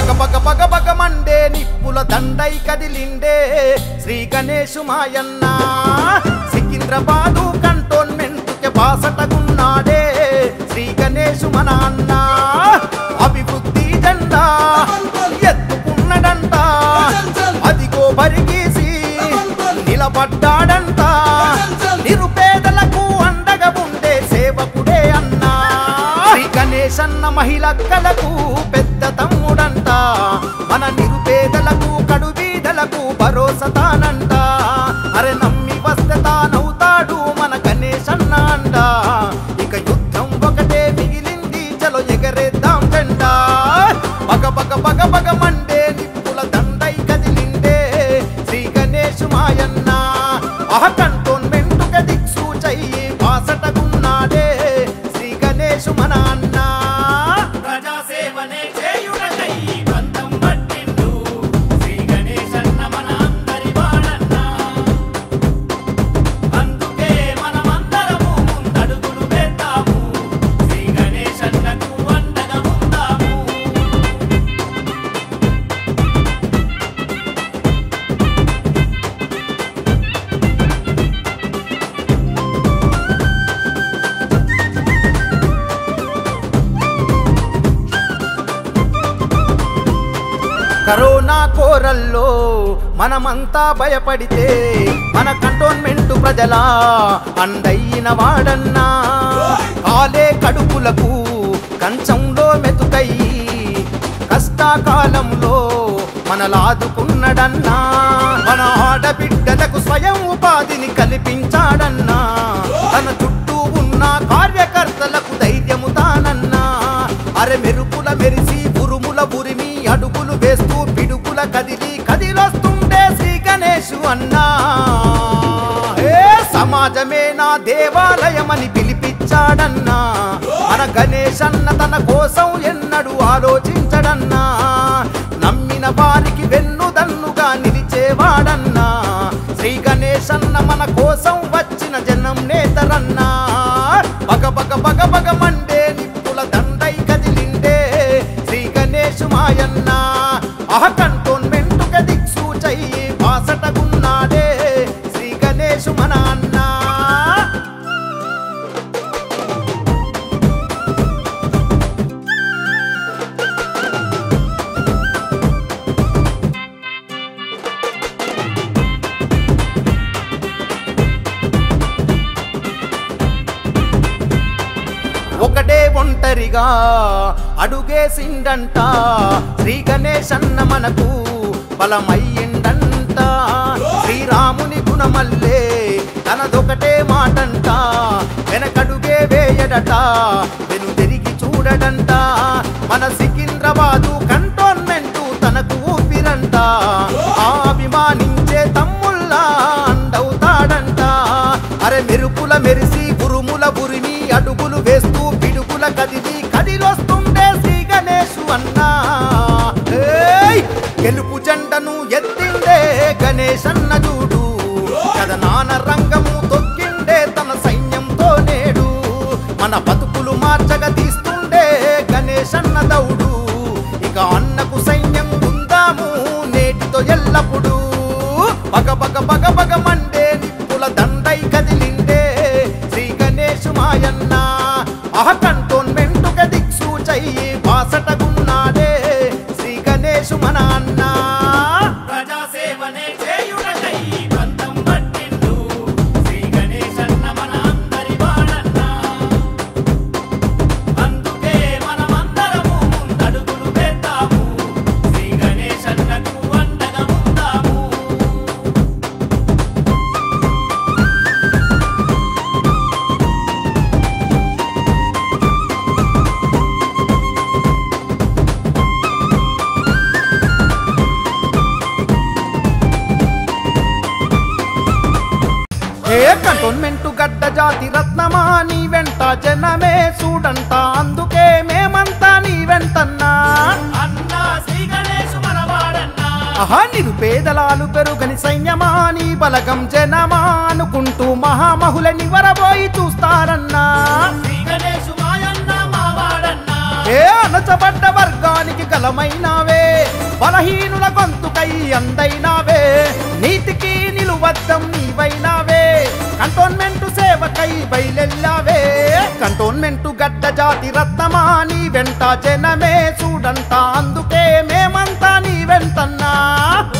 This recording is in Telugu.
పగ పగ పగ పగ మండే నిప్పుల దండై కదిలిండే శ్రీ గణేశు మాయన్న సికింద్రాబాదు కంటోన్మెంట్కి బాసటగున్నాడే శ్రీ గణేశు మన అన్న అభివృద్ధి జెండా ఎత్తుకున్నడంట అదిగో బరిగీసి నిలబడ్డాడంట నిరుపేదలకు అండగా ఉండే సేవకుడే అన్నా శ్రీ గణేశ్ అన్న మహిళక్కలకు పెద్ద తమ్ముడంట మన నిరుపేదలకు కడుబీదలకు భరోసా తానంట అరే నమ్మి వస్తే తానవుతాడు మన గణేశ్ అన్న అంట ఇక యుద్ధం ఒకటే మిగిలింది చలో ఎగరేద్దాం జెండా పగ పగ పగ పగ మండే నిప్పుల దండై కదిలిండే శ్రీ గణేశ్ మాయన్న ఆహ కంటోన్మెంట్ దిక్సు చెయ్యి బాసటగున్నాడే శ్రీ గణేశ్ మన అన్న ప్రజాసేవనే చేయుడకై బంధం పట్టిండు శ్రీ గణేశన్న మన అందరి వాడన్న అందుకే మనమందరము ముందడుగులు వేద్దాము శ్రీ గణేశన్నకు అండగా ఉందాము కరోనా కోరల్లో మనమంతా భయపడితే మన కంటోన్మెంట్ ప్రజల అండయిన వాడన్నా కాలే కడుపులకు కంచంలో మెతుకయ్యి కష్టాకాలంలో మనలాదుకున్నడన్నా మన ఆడబిడ్డలకు స్వయం ఉపాధిని కల్పించాడన్నా తన చుట్టూ ఉన్న కార్యకర్తలకు ధైర్యము తానన్నా అరె మెరుపుల మెరిసి ఉరుముల ఉరిమి అడుగులు వేస్తూ పిడుగుల కదిలి కదిలొస్తుండే శ్రీ గణేశు అన్నా ఏ సమాజమే నా దేవాలయమని పిలిపించాడన్నా మన గణేష్ అన్న తన కోసం ఎన్నడూ ఆలోచించడన్నా నమ్మిన వారికి వెన్నుదన్నుగా నిలిచేవాడన్నా శ్రీ గణేష్ అన్న మన కోసం వచ్చిన జనం నేతరన్నా పగ పగ పగ పగ మండే నిప్పుల దండై కదిలిండే శ్రీ గణేశ్ మాయన్న ఆహ కంటోన్మెంట్ దిక్సు చెయ్యి బాసటగున్నాడే శ్రీ గణేశ్ మన అన్నా ఒకటే ఒంటరిగా అడుగేసిండంట శ్రీ గణేశ్ అన్న మనకు బలమయ్యిండంట శ్రీరాముని గుణమల్లే తనదొకటే మాటంట వెనకడుగే వేయడట వెను తిరిగి చూడడంట మన సికింద్రాబాదు కంటోన్మెంటు తనకు ఊపిరంట ఆ అభిమానించే తమ్ముల్లా అండవుతాడంట అరే మెరుపుల మెరిసి ఉరుముల ఉరిమి అడుగులు వేస్తూ పిడుగుల కదిలి కదిలొస్తుండే శ్రీ గణేశు అన్నా ఏయ్! గెలుపు జెండను ఎత్తిండే గణేష్ అన్న చూడు కథనాన రంగము తొక్కిండే తన సైన్యంతో నేడు మన బతుకులు మార్చగా తీస్తుండే గణేష్ అన్న దౌడు ఇక అన్నకు సైన్యం ఉందాము నేటితో ఎల్లప్పుడు పగ పగ పగ పగ మండే నిప్పుల దండై కదిలిండే శ్రీ గణేశ్ మాయన్న ఆహ కంటోన్మెంట్ దిక్సు చెయ్యి బాసటగున్నాడే శ్రీ గణేశ్ మన అన్నా ప్రజాసేవనే చేయుడకై బంధం పట్టిండు శ్రీ గణేశన్న మన అందరి వాడన్న అందుకే మనమందరము ముందడుగులు వేద్దాము శ్రీ గణేశన్నకు అండగా ఉందాము ఏ కంటోన్మెంట్ గడ్డ జాతి రత్నమా నీ వెంట జనమే చూడంట అందుకే మేమంతా నీ వెంటన్నా అన్నా శ్రీ గణేశు మన వాడన్నా ఆహా నిరుపేదలాలు పెరుగని సైన్యమా నీ బలగం జనమా అనుకుంటూ మహామహుల నివరబోయి చూస్తారన్నా శ్రీ గణేశు మాయన్న మా వాడన్నా ఏ అణచబడ్డ వర్గానికి గలమైనవే బలహీనుల గొంతుకై అందైనావే నీతికి నిలువద్దం నీవైనావే కంటోన్మెంట్ సేవకై బయలెల్లావే కంటోన్మెంట్ గడ్డ జాతి రత్నమా నీ వెంట జనమే చూడంట అందుకే మేమంతా నీ వెంటన్నా